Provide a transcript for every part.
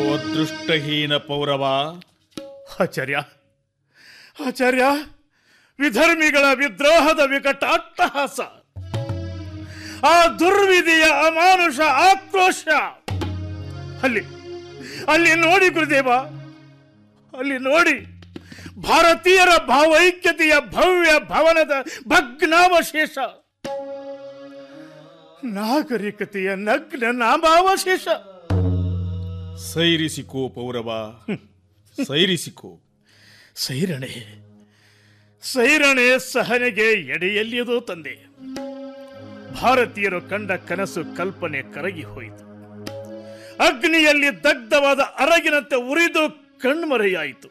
ಅದೃಷ್ಟಹೀನ ಪೌರವ ಆಚಾರ್ಯ ಆಚಾರ್ಯ ವಿಧರ್ಮಿಗಳ ವಿದ್ರೋಹದ ವಿಕಟ ಅಟ್ಟಹಾಸ ಆ ದುರ್ವಿಧಿಯ ಅಮಾನುಷ ಆಕ್ರೋಶ ಅಲ್ಲಿ ಅಲ್ಲಿ ನೋಡಿ ಗುರುದೇವ ಅಲ್ಲಿ ನೋಡಿ ಭಾರತೀಯರ ಭಾವೈಕ್ಯತೆಯ ಭವ್ಯ ಭವನದ ಭಗ್ನಾವಶೇಷ ನಾಗರಿಕತೆಯ ನಗ್ನ ನಾಮಾವಶೇಷ ಸೈರಿಸಿಕೋ ಪೌರವ ಸೈರಿಸಿಕೋ ಸೈರಣೆ ಸೈರಣೆ ಸಹನೆಗೆ ಎಡೆಯಲ್ಲಿಯದೋ ತಂದೆ ಭಾರತೀಯರು ಕಂಡ ಕನಸು ಕಲ್ಪನೆ ಕರಗಿ ಹೋಯಿತು ಅಗ್ನಿಯಲ್ಲಿ ದಗ್ಧವಾದ ಅರಗಿನಂತೆ ಉರಿದು ಕಣ್ಮರೆಯಾಯಿತು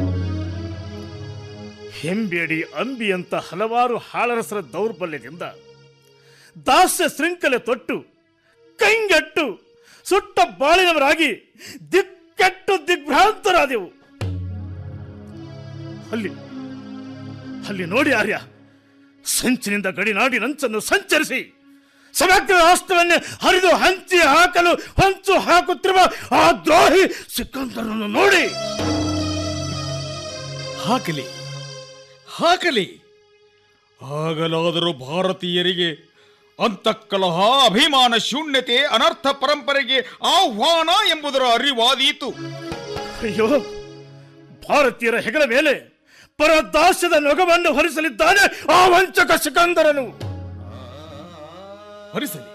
ಹೆಂಬೇಡಿ ಅಂಬಿಯಂತ ಹಲವಾರು ಹಾಳರಸರ ದೌರ್ಬಲ್ಯದಿಂದ ದಾಸ್ಯ ಶೃಂಖಲೆ ತೊಟ್ಟು ಕಂಗೆಟ್ಟು ಸುಟ್ಟ ಬಾಳಿನವರಾಗಿ ದಿಕ್ಕೆಟ್ಟು ದಿಗ್ಭ್ರಾಂತರಾದೆವು ಅಲ್ಲಿ ಅಲ್ಲಿ ನೋಡಿ ಆರ್ಯ ಸಂಚಿನಿಂದ ಗಡಿನಾಡಿ ನಂಚನ್ನು ಸಂಚರಿಸಿ ಸಮಗ್ರ ರಾಷ್ಟ್ರವನ್ನೇ ಹರಿದು ಹಂಚಿ ಹಾಕಲು ಹೊಂಚು ಹಾಕುತ್ತಿರುವ ಆ ದ್ರೋಹಿ ಸಿಕ್ಕಂದರನ್ನು ನೋಡಿ ಹಾಕಲಿ ಹಾಕಲಿ ಆಗಲಾದರೂ ಭಾರತೀಯರಿಗೆ ಅಂತಃಕಲಹ ಅಭಿಮಾನ ಶೂನ್ಯತೆ ಅನರ್ಥ ಪರಂಪರೆಗೆ ಆಹ್ವಾನ ಎಂಬುದರ ಅರಿವಾದೀತು ಅಯ್ಯೋ ಭಾರತೀಯರ ಹೆಗಲ ಮೇಲೆ ಪರದಾಸ್ಯದ ನೊಗವನ್ನು ಹೊರಿಸಲಿದ್ದಾನೆ ಆ ವಂಚಕ ಸಿಕಂದರನು ಹರಿಸಲಿ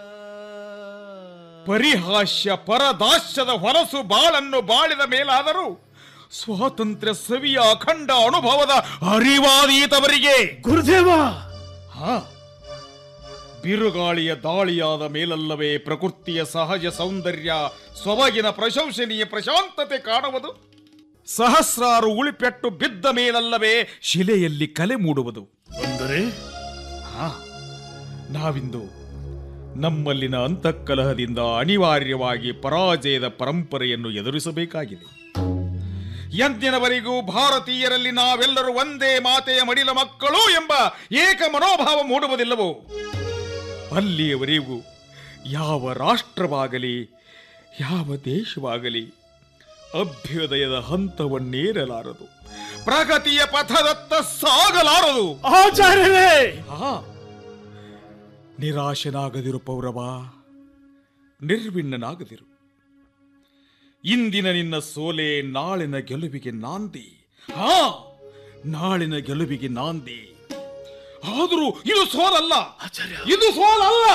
ಪರಿಹಾಸ್ಯ ಪರದಾಸ್ಯದ ಹೊಲಸು ಬಾಳನ್ನು ಬಾಳಿದ ಮೇಲಾದರೂ ಸ್ವಾತಂತ್ರ್ಯ ಸವಿಯ ಅಖಂಡ ಅನುಭವದ ಅರಿವಾದೀತವರಿಗೆ ಗುರುದೇವ ಹಾ ಬಿರುಗಾಳಿಯ ದಾಳಿಯಾದ ಮೇಲಲ್ಲವೇ ಪ್ರಕೃತಿಯ ಸಹಜ ಸೌಂದರ್ಯ ಸೊಬಗಿನ ಪ್ರಶಂಸನೀಯ ಪ್ರಶಾಂತತೆ ಕಾಣುವುದು ಸಹಸ್ರಾರು ಉಳಿಪೆಟ್ಟು ಬಿದ್ದ ಮೇಲಲ್ಲವೇ ಶಿಲೆಯಲ್ಲಿ ಕಲೆ ಮೂಡುವುದು ಅಂದರೆ ಹಾ ನಾವಿಂದು ನಮ್ಮಲ್ಲಿನ ಅಂತಃಕಲಹದಿಂದ ಅನಿವಾರ್ಯವಾಗಿ ಪರಾಜಯದ ಪರಂಪರೆಯನ್ನು ಎದುರಿಸಬೇಕಾಗಿದೆ ಎಂದಿನವರೆಗೂ ಭಾರತೀಯರಲ್ಲಿ ನಾವೆಲ್ಲರೂ ಒಂದೇ ಮಾತೆಯ ಮಡಿಲ ಮಕ್ಕಳು ಎಂಬ ಏಕ ಮನೋಭಾವ ಮೂಡುವುದಿಲ್ಲವೋ ಅಲ್ಲಿಯವರೆಗೂ ಯಾವ ರಾಷ್ಟ್ರವಾಗಲಿ ಯಾವ ದೇಶವಾಗಲಿ ಅಭ್ಯುದಯದ ಹಂತವನ್ನೇರಲಾರದು ಪ್ರಗತಿಯ ಪಥದತ್ತ ಸಾಗಲಾರದು ಆಚಾರ್ಯವೇ ಆ ನಿರಾಶನಾಗದಿರು ಪೌರವ ನಿರ್ವಿಣ್ಣನಾಗದಿರು ಇಂದಿನ ನಿನ್ನ ಸೋಲೆ ನಾಳಿನ ಗೆಲುವಿಗೆ ನಾಂದಿ ಹಾ ನಾಳಿನ ಗೆಲುವಿಗೆ ನಾಂದಿ ಆದರೂ ಇದು ಸೋಲಲ್ಲ ಆಚಾರ್ಯ ಇದು ಸೋಲಲ್ಲ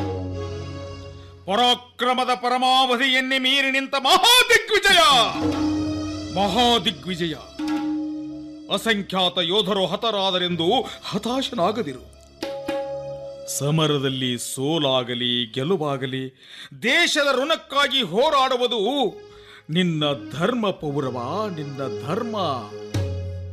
ಪರಾಕ್ರಮದ ಪರಮಾವಧಿಯನ್ನೇ ಮೀರಿ ನಿಂತ ಮಹಾದಿಗ್ವಿಜಯ ಮಹಾದಿಗ್ವಿಜಯ ಅಸಂಖ್ಯಾತ ಯೋಧರು ಹತರಾದರೆಂದು ಹತಾಶನಾಗದಿರು ಸಮರದಲ್ಲಿ ಸೋಲಾಗಲಿ ಗೆಲುವಾಗಲಿ ದೇಶದ ಋಣಕ್ಕಾಗಿ ಹೋರಾಡುವುದು ನಿನ್ನ ಧರ್ಮ ಪೌರವ ನಿನ್ನ ಧರ್ಮ